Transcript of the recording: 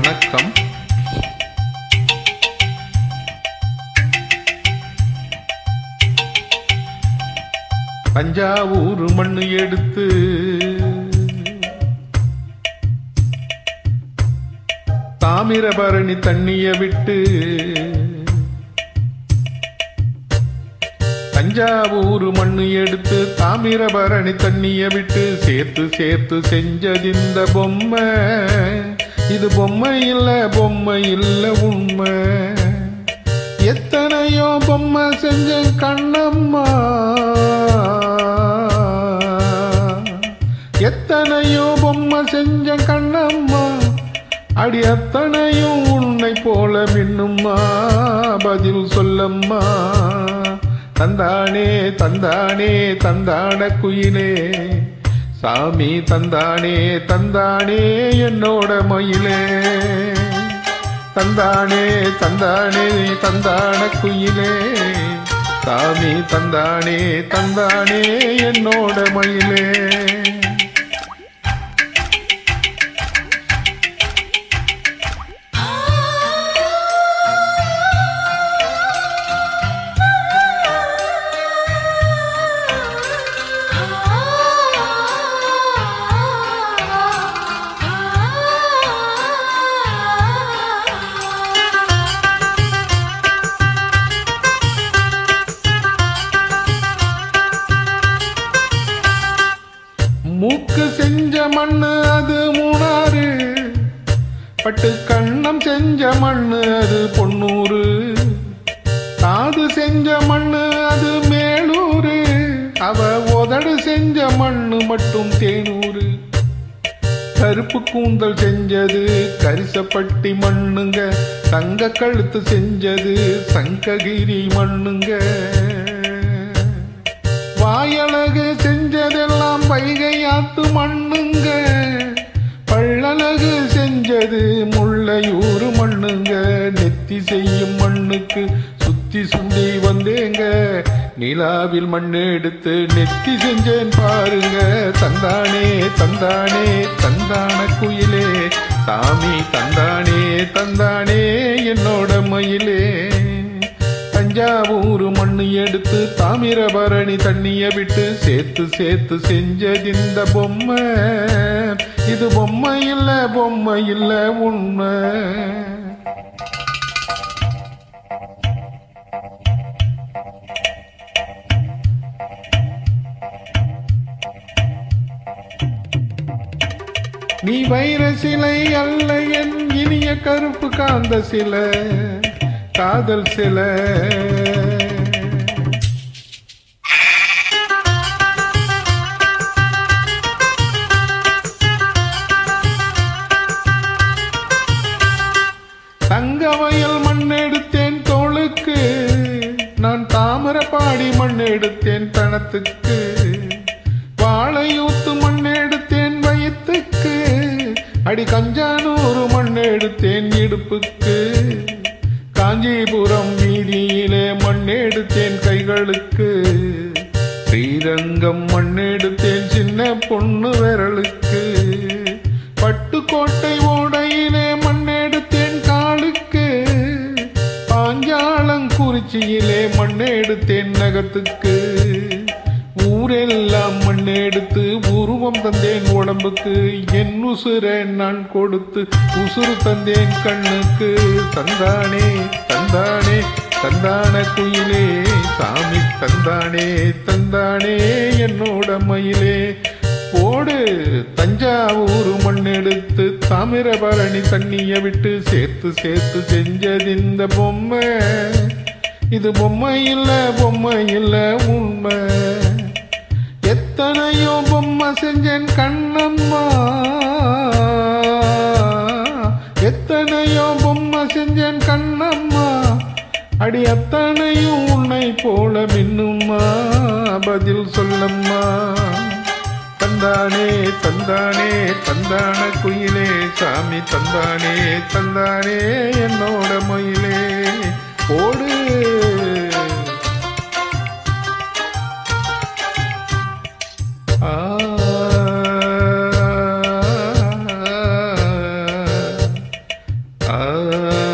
வணக்கம் தஞ்சாவூர் மண்ணு எடுத்து தாமிரபரணி தண்ணிய விட்டு தஞ்சாவூர் மண்ணு எடுத்து தாமிரபரணி தண்ணிய விட்டு சேர்த்து சேர்த்து செஞ்சதிந்த பொம்மை இது பொம்மை இல்ல பொம்மை இல்ல உண்மை எத்தனையோ பொம்மை செஞ்ச கண்ணம்மா எத்தனையோ பொம்மை செஞ்ச கண்ணம்மா அடி அத்தனையும் உன்னை போல மின்னும்மா பதில் சொல்லம்மா தந்தானே தந்தானே தந்தான குயிலே சாமி தந்தானே தந்தானே என்னோட மயிலே தந்தானே தந்தானே தந்தான குயிலே சாமி தந்தானே தந்தானே என்னோட மயிலே மூக்கு செஞ்ச மண்ணு அது மூணாறு பட்டு கண்ணம் செஞ்ச மண்ணு அது பொன்னூறு காது செஞ்ச மண்ணு அது மேலூரு அவ உதடு செஞ்ச மண்ணு மட்டும் தேனூரு கருப்பு கூந்தல் செஞ்சது கரிசப்பட்டி மண்ணுங்க தங்க கழுத்து செஞ்சது சங்ககிரி மண்ணுங்க வாயழகு செஞ்சதெல்லாம் வைகை ஆத்து மண்ணுங்க பள்ளழகு செஞ்சது முள்ளையூர் மண்ணுங்க நெத்தி செய்யும் மண்ணுக்கு சுத்தி சுண்டி வந்தேங்க நிலாவில் மண் எடுத்து நெத்தி செஞ்சேன் பாருங்க தந்தானே தந்தானே தந்தான குயிலே சாமி தந்தானே தந்தானே என்னோட மயிலே தஞ்சாவூர் மண்ணு எடுத்து தாமிரபரணி தண்ணிய விட்டு சேர்த்து சேர்த்து செஞ்சதிந்த பொம்மை இது பொம்மை இல்ல பொம்மை இல்ல உண்மை நீ வைர சிலை அல்ல என் இனிய கருப்பு காந்த சிலை காதல் சிலை தங்க வயல் மண் எடுத்தேன் தோளுக்கு நான் தாமரப்பாடி மண் எடுத்தேன் தனத்துக்கு வாழையூத்து மண் எடுத்தேன் வயிற்றுக்கு அடி கஞ்சானூறு மண் எடுத்தேன் இடுப்புக்கு காஞ்சிபுரம் வீதியிலே மண் எடுத்தேன் கைகளுக்கு ஸ்ரீரங்கம் மண் எடுத்தேன் சின்ன பொண்ணு விரலுக்கு பட்டுக்கோட்டை ஓடையிலே மண் எடுத்தேன் காலுக்கு பாஞ்சாலங்குறிச்சியிலே மண் எடுத்தேன் நகத்துக்கு ஊரெல்லாம் மண் எடுத்து உருவம் தந்தேன் உடம்புக்கு என் உசுரை நான் கொடுத்து உசுறு தந்தேன் கண்ணுக்கு தந்தானே தந்தானே தந்தான குயிலே சாமி தந்தானே தந்தானே என்னோட மயிலே போடு தஞ்சாவூர் மண் எடுத்து தாமிரபரணி தண்ணிய விட்டு சேர்த்து சேர்த்து செஞ்சதிந்த பொம்மை இது பொம்மை இல்ல பொம்மை இல்ல உண்மை எத்தனையோ பொம்மை செஞ்சேன் கண்ணம்மா எத்தனையோ பொம்மை செஞ்சேன் கண்ணம்மா அடி அத்தனையும் உன்னை போல மின்னும்மா பதில் சொல்லம்மா தந்தானே தந்தானே தந்தான குயிலே சாமி தந்தானே தந்தானே என்னோட மயிலே ஓடு ஆ ஆ